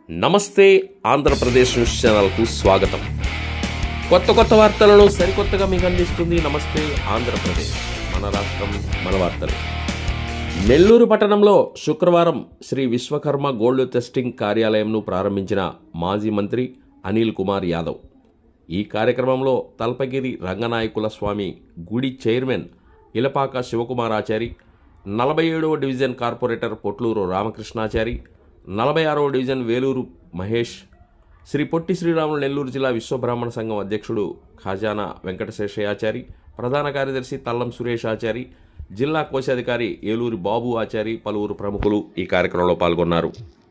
నమస్తే ఆంధ్రప్రదేశ్ న్యూస్ ఛానల్కు స్వాగతం కొత్త కొత్త వార్తలను సరికొత్తగా మీకు అందిస్తుంది నమస్తే ఆంధ్రప్రదేశ్ మన రాష్ట్రం మన వార్తలు నెల్లూరు పట్టణంలో శుక్రవారం శ్రీ విశ్వకర్మ గోల్డ్ టెస్టింగ్ కార్యాలయంను ప్రారంభించిన మాజీ మంత్రి అనిల్ కుమార్ యాదవ్ ఈ కార్యక్రమంలో తల్పగిరి రంగనాయకుల స్వామి గుడి చైర్మన్ ఇలపాక శివకుమారాచారి నలభై ఏడవ డివిజన్ కార్పొరేటర్ పొట్లూరు రామకృష్ణాచారి నలభై ఆరవ డివిజన్ వేలూరు మహేష్ శ్రీ పొట్టి శ్రీరాములు నెల్లూరు జిల్లా విశ్వబ్రాహ్మణ సంఘం అధ్యక్షుడు ఖజానా వెంకటశేషయాచారి ప్రధాన కార్యదర్శి తల్లం సురేష్ ఆచారి జిల్లా కోశాధికారి ఏలూరి బాబు ఆచారి పలువురు ప్రముఖులు ఈ కార్యక్రమంలో పాల్గొన్నారు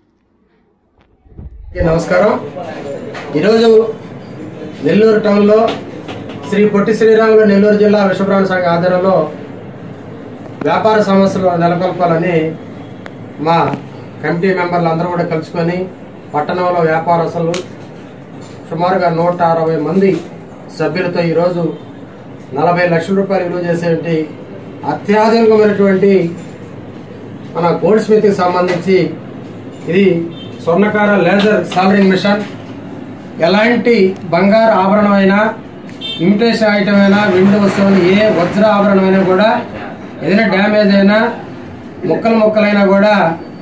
అందరికీ నమస్కారం ఈరోజు నెల్లూరు టౌన్లో శ్రీ పొట్టి శ్రీరాములు నెల్లూరు జిల్లా విశ్వబ్రాహ్మణ సంఘ ఆధ్వర్యంలో వ్యాపార సమస్యలు నెలకొల్పాలని మా కమిటీ మెంబర్లు అందరూ కూడా కలుసుకొని పట్టణంలో వ్యాపారస్తులు సుమారుగా నూట అరవై మంది సభ్యులతో ఈరోజు నలభై లక్షల రూపాయలు విలువ చేసేటువంటి అత్యాధునికమైనటువంటి మన గోల్డ్ స్మిత్కి సంబంధించి ఇది స్వర్ణకార లేజర్ సాలరింగ్ మిషన్ ఎలాంటి బంగారు ఆభరణం అయినా ఇమిటేషన్ ఐటమ్ అయినా వెండి వస్తువులు ఏ వజ్ర ఆభరణం అయినా కూడా ఏదైనా డ్యామేజ్ అయినా ముక్కలు ముక్కలైనా కూడా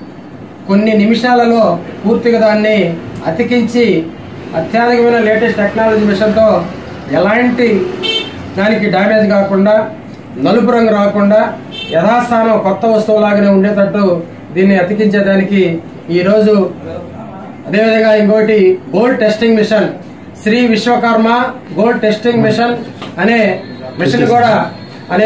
కొన్ని నిమిషాలలో పూర్తిగా దాన్ని అతికించి అత్యాధునికమైన లేటెస్ట్ టెక్నాలజీ మిషన్తో ఎలాంటి దానికి డ్యామేజ్ కాకుండా నలుపు రంగు రాకుండా యథాస్థానం కొత్త వస్తువులాగానే ఉండేటట్టు దీన్ని అతికించేదానికి ఈరోజు అదేవిధంగా ఇంకోటి gold testing machine Shri Vishwakarma gold testing machine అనే మిషన్ కూడా అనే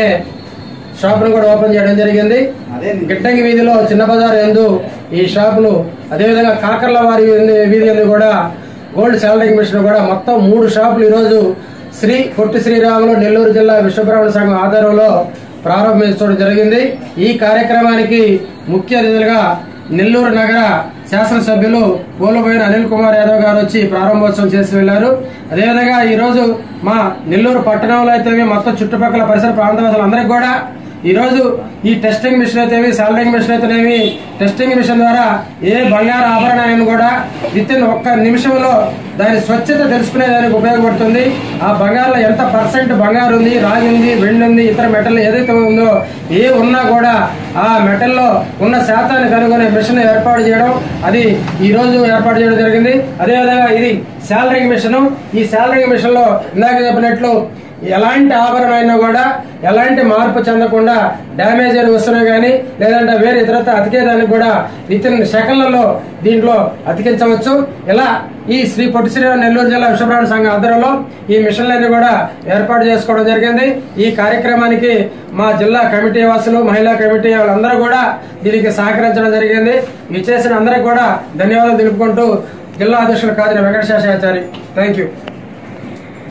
షాప్ ను కూడా ఓపెన్ చేయడం జరిగింది గిడ్డంగి వీధిలో చిన్న బజార్ ఎందు ఈ షాప్ ను అదేవిధంగా కాకర్ల వారి వీధి ఎందు కూడా గోల్డ్ సాలరింగ్ మిషన్ కూడా మొత్తం మూడు షాపులు ఈరోజు శ్రీ పొట్టి శ్రీరాములు నెల్లూరు జిల్లా విశ్వబ్రాహ్మణ సంఘం ఆధ్వర్యంలో ప్రారంభించడం జరిగింది ఈ కార్యక్రమానికి ముఖ్య అతిథులుగా నెల్లూరు నగర శాసనసభ్యులు పోలబోయిన అనిల్ కుమార్ యాదవ్ గారు వచ్చి ప్రారంభోత్సవం చేసి వెళ్లారు అదేవిధంగా ఈ రోజు మా నెల్లూరు పట్టణంలో అయితే మొత్తం చుట్టుపక్కల పరిసర ప్రాంతవాసులు అందరికీ కూడా ఈ రోజు ఈ టెస్టింగ్ మిషన్ అయితేవి సాలరింగ్ మిషన్ అయితేనేమి టెస్టింగ్ మిషన్ ద్వారా ఏ బంగారు ఆభరణాన్ని కూడా విత్ ఇన్ ఒక్క నిమిషంలో దాని స్వచ్ఛత తెలుసుకునేదానికి ఉపయోగపడుతుంది ఆ బంగారులో ఎంత పర్సెంట్ బంగారు ఉంది రాగి ఉంది వెండి ఉంది ఇతర మెటల్ ఏదైతే ఉందో ఏ ఉన్నా కూడా ఆ మెటల్లో ఉన్న శాతాన్ని కనుగొనే మిషన్ ఏర్పాటు చేయడం అది ఈ రోజు ఏర్పాటు చేయడం జరిగింది అదేవిధంగా ఇది శాలరింగ్ మిషన్ ఈ శాలరింగ్ మిషన్ లో ఇందాక చెప్పినట్లు ఎలాంటి ఆభరణం అయినా కూడా ఎలాంటి మార్పు చెందకుండా డ్యామేజ్ అయిన వస్తువులు కానీ లేదంటే వేరే ఇతరత అతికేదానికి కూడా విత్ ఇన్ సెకండ్లలో దీంట్లో అతికించవచ్చు ఇలా ఈ శ్రీ పొట్టి శ్రీరామ్ నెల్లూరు జిల్లా విశ్వబ్రాహ్మణ సంఘం ఆధ్వర్యంలో ఈ మిషన్లన్నీ కూడా ఏర్పాటు చేసుకోవడం జరిగింది ఈ కార్యక్రమానికి మా జిల్లా కమిటీ వాసులు మహిళా కమిటీ వాళ్ళందరూ కూడా దీనికి సహకరించడం జరిగింది ఇచ్చేసిన అందరికి కూడా ధన్యవాదాలు తెలుపుకుంటూ జిల్లా అధ్యక్షులు కాదిన వెంకటశేషాచారి థ్యాంక్ యూ